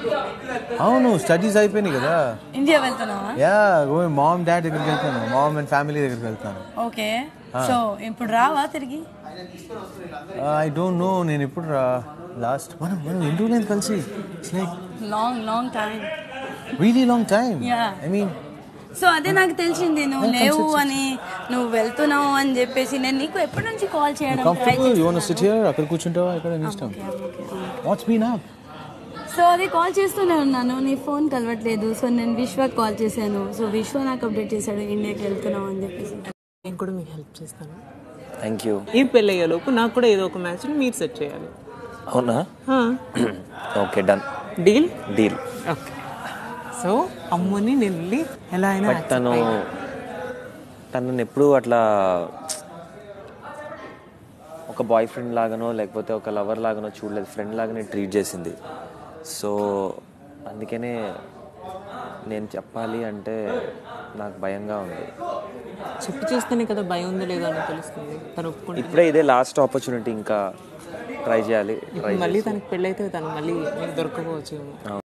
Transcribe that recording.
అవును స్టడీస్ అయిపోయినాయి కదా ఇండియా వెళ్తున్నావా యా మామ్ డాడ్ దగ్గరికి వెళ్తాను మామ్ అండ్ ఫ్యామిలీ దగ్గరికి వెళ్తాను ఓకే సో ఇప్పుడు రావా తిరిగి ఐ డోంట్ నో నేను ఎప్పుడు రా లాస్ట్ మనం మనం ఎన్ని రోజులైంది కలిసి it's like long long time really long time Yeah. I mean so అదే నాకు తెలిసింది నువ్వు లేవు అని నువ్వు వెళ్తున్నావు అని చెప్పేసి నేను నీకు ఎప్పటి నుంచి కాల్ చేయడం try comfortable you want sit here అక్కడ కూర్చుంటావా ఇక్కడ నీ ఇష్టం వాట్స్ బీన్ అప్ సో అది కాల్ చేస్తూనే ఉన్నాను నీ ఫోన్ కలవట్లేదు సో నేను విశ్వకి కాల్ చేశాను సో విశ్వ నాకు అప్డేట్ చేశాడు ఇండియాకి వెళ్తున్నావు అని చెప్పేసి నేను కూడా మీకు హెల్ప్ చేస్తాను థ్యాంక్ యూ ఈ పెళ్ళయ్యేలోపు నాకు కూడా ఏదో ఒక మ్యాచ్ మీరు సెట్ చేయాలి అవునా okay done deal deal okay so అమ్మని నేను వెళ్ళి ఎలా అయినా బట్ తను తనని ఎప్పుడు అట్లా ఒక బాయ్ ఫ్రెండ్ లాగానో లేకపోతే ఒక లవర్ లాగానో చూడలేదు ఫ్రెండ్ లాగానే ట్రీట్ చేసింది సో అందుకనే నేను చెప్పాలి అంటే నాకు భయంగా ఉంది చెప్పి చేస్తేనే కదా భయం ఉందో లేదో అని తెలుస్తుంది తను ఒప్పుకుంటే ఇప్పుడే ఇదే లాస్ట్ ఆపర్చునిటీ ఇంకా ట్రై చేయాలి ట్రై మళ్ళీ తనకి పెళ్ళైతే తను మళ్ళీ మీకు దొరకపోవచ్చు